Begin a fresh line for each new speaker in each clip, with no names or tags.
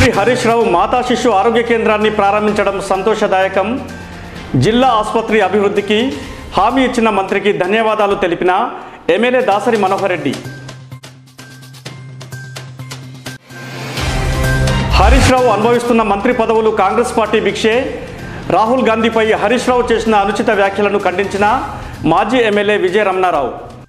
మంత్రి హరీష్ రావు మాతా శిశు ఆరోగ్య కేంద్రాన్ని ప్రారంభించడం సంతోషదాయకం జిల్లా ఆసుపత్రి అభివృద్ధికి హామీ ఇచ్చిన మంత్రికి ధన్యవాదాలు తెలిపిన ఎమ్మెల్యే దాసరి మనోహర్ రెడ్డి హరీష్ రావు అనుభవిస్తున్న మంత్రి పదవులు కాంగ్రెస్ పార్టీ భిక్షే రాహుల్ గాంధీపై హరీష్ రావు చేసిన అనుచిత వ్యాఖ్యలను ఖండించిన మాజీ ఎమ్మెల్యే విజయ రమణారావు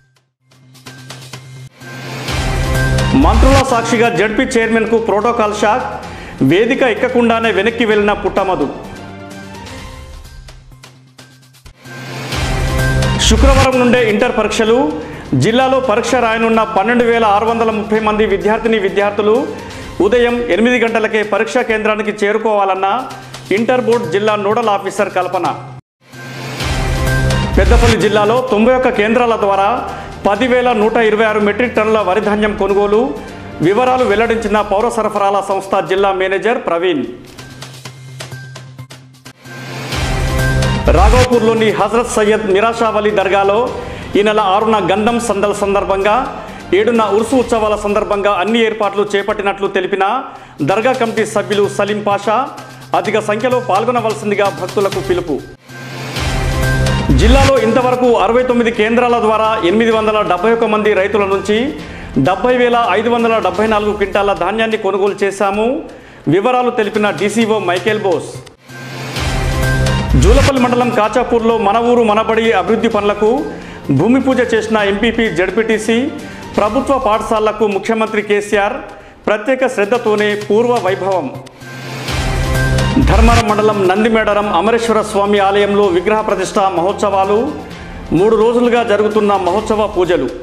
మంత్రుల సాక్షిగా జడ్పీ చైర్మన్కు ప్రోటోకాల్ షాక్ వేదిక ఎక్కకుండానే వెనక్కి వెళ్లిన పుట్టమధు శుక్రవారం నుండే ఇంటర్ పరీక్షలు జిల్లాలో పరీక్ష రాయనున్న పన్నెండు వేల ఆరు వందల ముప్పై మంది విద్యార్థిని విద్యార్థులు ఉదయం ఎనిమిది గంటలకే పరీక్షా కేంద్రానికి చేరుకోవాలన్న ఇంటర్ బోర్డ్ జిల్లా నోడల్ ఆఫీసర్ కల్పన పెద్దపల్లి జిల్లాలో తొంభై ఒక్క కేంద్రాల ద్వారా పదివేల నూట ఇరవై ఆరు మెట్రిక్ టన్నుల వరి ధాన్యం కొనుగోలు వివరాలు వెల్లడించిన పౌర సరఫరాల సంస్థ జిల్లా మేనేజర్ ప్రవీణ్ రాఘవపూర్లోని హజరత్ సయ్యద్ మిరాషావలి దర్గాలో ఈ నెల ఆరున గంధం సందల్ సందర్భంగా ఏడున ఉర్సు ఉత్సవాల సందర్భంగా అన్ని ఏర్పాట్లు చేపట్టినట్లు తెలిపిన దర్గా కమిటీ సభ్యులు సలీం పాషా అధిక సంఖ్యలో పాల్గొనవలసిందిగా భక్తులకు పిలుపు జిల్లాలో ఇంతవరకు అరవై తొమ్మిది కేంద్రాల ద్వారా ఎనిమిది వందల డెబ్బై ఒక్క మంది రైతుల నుంచి డెబ్బై వేల ఐదు వందల డెబ్బై నాలుగు క్వింటాల ధాన్యాన్ని కొనుగోలు చేశాము వివరాలు తెలిపిన డీసీఓ మైకేల్ బోస్ జూలపల్లి మండలం కాచాపూర్లో మన ఊరు మనబడి అభివృద్ధి పనులకు భూమి పూజ చేసిన ఎంపీపీ జడ్పీటీసీ ప్రభుత్వ పాఠశాలలకు ముఖ్యమంత్రి కేసీఆర్ ప్రత్యేక శ్రద్ధతోనే పూర్వ వైభవం ధర్మవరం మండలం నందిమేడరం అమరేశ్వర స్వామి ఆలయంలో విగ్రహ ప్రతిష్ట మహోత్సవాలు మూడు రోజులుగా జరుగుతున్న మహోత్సవ పూజలు